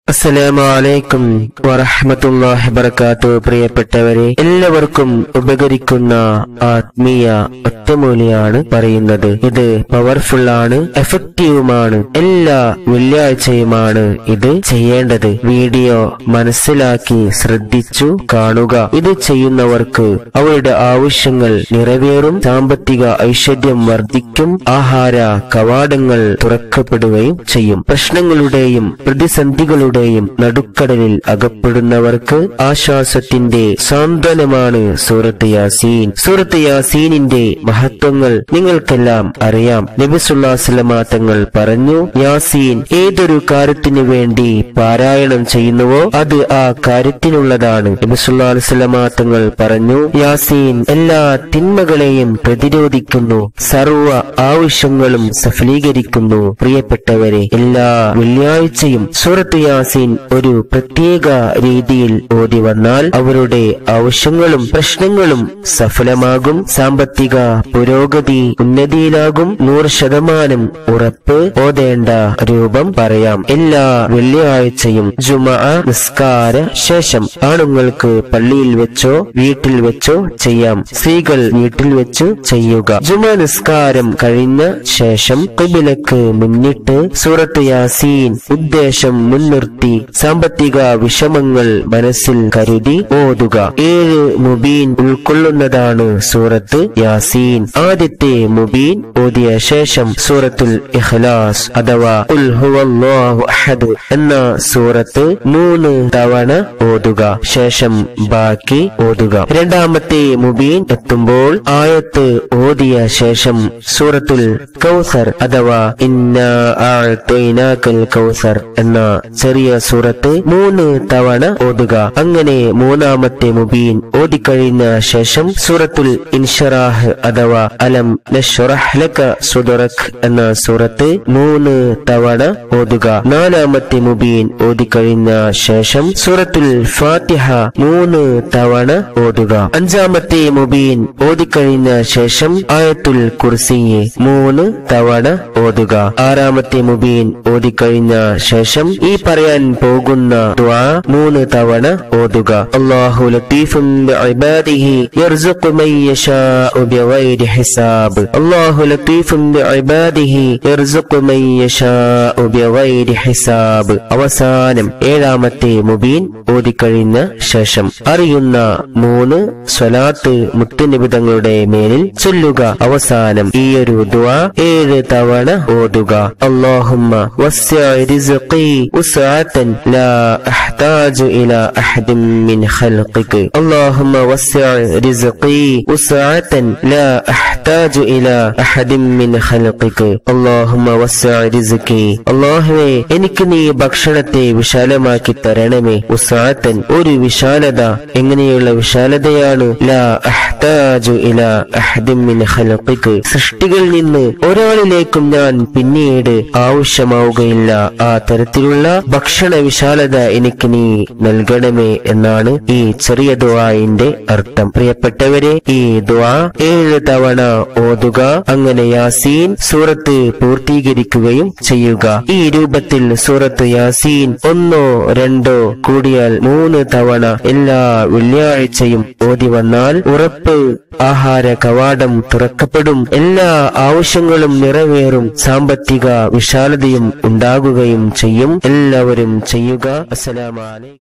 അസ്സലാമു അലൈക്കും വറഹ്മത്തുള്ളാഹി വബറകാത്തു പ്രിയപ്പെട്ടവരെ എല്ലാവർക്കും ഉപകരിക്കുന്ന ആത്മീയ ഒറ്റമൂലിയാണ് പറയുന്നത് ഇത് പവർഫുൾ ആണ് എഫക്റ്റീവുമാണ് എല്ലാ വെള്ളിയാഴ്ചയുമാണ് ഇത് ചെയ്യേണ്ടത് വീഡിയോ മനസ്സിലാക്കി ശ്രദ്ധിച്ചു കാണുക ഇത് ചെയ്യുന്നവർക്ക് അവരുടെ ആവശ്യങ്ങൾ നിറവേറും സാമ്പത്തിക ഐശ്വര്യം വർദ്ധിക്കും ആഹാര കവാടങ്ങൾ തുറക്കപ്പെടുകയും ചെയ്യും പ്രശ്നങ്ങളുടെയും പ്രതിസന്ധികളുടെയും നടുക്കടലിൽ അകപ്പെടുന്നവർക്ക് ആശ്വാസത്തിന്റെ സാന്ത്വനമാണ് സൂറത്ത് യാസീൻ സൂറത്ത് യാസീനിന്റെ മഹത്വങ്ങൾ നിങ്ങൾക്കെല്ലാം അറിയാം നബിസുല്ലാസ്ലമ തങ്ങൾ പറഞ്ഞു യാസീൻ ഏതൊരു കാര്യത്തിനു വേണ്ടി പാരായണം ചെയ്യുന്നുവോ അത് ആ കാര്യത്തിനുള്ളതാണ് നബിസുല്ലാസ്ലമ തങ്ങൾ പറഞ്ഞു യാസീൻ എല്ലാ തിന്മകളെയും പ്രതിരോധിക്കുന്നു സർവ ആവശ്യങ്ങളും സഫലീകരിക്കുന്നു പ്രിയപ്പെട്ടവരെ എല്ലാ വെള്ളിയാഴ്ചയും സൂറത്ത് യാസീൻ ഒരു പ്രത്യേക രീതിയിൽ ഓതി വന്നാൽ അവരുടെ ആവശ്യങ്ങളും പ്രശ്നങ്ങളും സഫലമാകും സാമ്പത്തിക പുരോഗതി ഉന്നതിയിലാകും നൂറ് ശതമാനം ഉറപ്പ് ഓതേണ്ട രൂപം പറയാം എല്ലാ വെള്ളിയാഴ്ചയും ജുമ നിസ്കാര ശേഷം ആണുങ്ങൾക്ക് പള്ളിയിൽ വെച്ചോ വീട്ടിൽ വെച്ചോ ചെയ്യാം സ്ത്രീകൾ വീട്ടിൽ വെച്ച് ചെയ്യുക ജുമ നിസ്കാരം കഴിഞ്ഞ ശേഷം കുബിലക്ക് മുന്നിട്ട് സൂറത്ത് യാസീൻ ഉദ്ദേശം മുൻനിർത്തി സാമ്പത്തിക വിഷമങ്ങൾ മനസ്സിൽ കരുതി ഓതുക ഏഴ് മുബീൻ ഉൾക്കൊള്ളുന്നതാണ് സൂറത്ത് യാസീൻ ആദ്യത്തെ മുബീൻ ഓതിയ ശേഷം സൂറത്തുൽ ഇഖ്ലാസ് അഥവാ ഉൽ ഹുവല്ലാഹു അഹദ് എന്ന സൂറത്ത് മൂന്ന് തവണ ഓതുക ശേഷം ബാക്കി ഓതുക രണ്ടാമത്തെ മുബീൻ എത്തുമ്പോൾ ആയത്ത് ഓതിയ ശേഷം സൂറത്തുൽ കൗസർ അഥവാ ഇന്ന ആഴ്ത്തൈനാക്കൽ കൗസർ എന്ന ചെറിയ സൂറത്ത് മൂന്ന് തവണ ഓതുക അങ്ങനെ മൂന്നാമത്തെ മുബീൻ ഓതിക്കഴിഞ്ഞ ശേഷം സൂറത്തുൽ ഇൻഷറാഹ് അഥവാ അലം നഷ്റഹ് ലക സുദറക് എന്ന സൂറത്ത് മൂന്ന് തവണ ഓതുക നാലാമത്തെ മുബീൻ ഓതിക്കഴിഞ്ഞ ശേഷം സൂറത്തുൽ ഫാത്തിഹ മൂന്ന് തവണ ഓതുക അഞ്ചാമത്തെ മുബീൻ ഓതിക്കഴിഞ്ഞ ശേഷം ആയത്തുൽ കുർസിയെ മൂന്ന് തവണ ഓതുക ആറാമത്തെ മുബീൻ ഓതിക്കഴിഞ്ഞ ശേഷം ഈ പറയാൻ പോകുന്ന ദുആ മൂന്ന് തവണ ഓതുക അല്ലാഹു ലത്തീഫും ബിഇബാദിഹി യർസുഖു മൻ യശാഉ ബിഗൈരി ഹിസാബ് അല്ലാഹു ലത്തീഫും ബിഇബാദിഹി യർസുഖു മൻ യശാഉ ബിഗൈരി ഹിസാബ് അവസാനം ഏഴാമത്തെ മുബീൻ ഓതിക്കഴിഞ്ഞ ശേഷം അറിയുന്ന മൂന്ന് സ്വലാത്ത് മുത്തുനിബിതങ്ങളുടെ മേലിൽ ചൊല്ലുക അവസാനം ഈ ഒരു ദുആ ഏഴ് തവണ ഓതുക അല്ലാഹുമ്മ വസ്യ റിസ്ഖി ഉസ്അതൻ ലാ അഹ്താജു ഇലാ അഹദിൻ മിൻ ഖൽഖിക് അല്ലാഹുമ്മ വസ്യ റിസ്ഖി ഉസ്അതൻ ലാ അഹ്താജു ഇലാ അഹദിൻ മിൻ ഖൽഖിക് അല്ലാഹുമ്മ വസ്യ റിസ്ഖി അല്ലാഹുവേ എനിക്ക് നീ ഭക്ഷണത്തെ വിശാലമാക്കി തരണമേ ഉസ്അതൻ ഒരു വിശാലത എങ്ങനെയുള്ള വിശാലതയാണ് ലാ അഹ്താജു ഇലാ അഹദിൻ മിൻ ഖൽഖിക് സൃഷ്ടികളിൽ നിന്ന് ഒരാളിലേക്കും ഞാൻ പിന്നീട് ആവശ്യമാവുകയില്ല ആ തരത്തിലുള്ള ഭക്ഷണ വിശാലത എനിക്ക് നീ നൽകണമേ എന്നാണ് ഈ ചെറിയ ദുആന്റെ അർത്ഥം പ്രിയപ്പെട്ടവരെ ഈ ദുആ ഏഴ് തവണ ഓതുക അങ്ങനെ യാസീൻ സൂറത്ത് പൂർത്തീകരിക്കുകയും ചെയ്യുക ഈ രൂപത്തിൽ സൂറത്ത് യാസീൻ ഒന്നോ രണ്ടോ കൂടിയാൽ മൂന്ന് തവണ എല്ലാ വെള്ളിയാഴ്ചയും ഓതി വന്നാൽ ഉറപ്പ് ആഹാര കവാടം തുറക്കപ്പെടും എല്ലാ ആവശ്യങ്ങളും നിറവേറും സാമ്പത്തിക വിശാലതയും ഉണ്ടാകുകയും ചെയ്യും എല്ലാവരും ചെയ്യുക അസ്സലാമലൈക്കും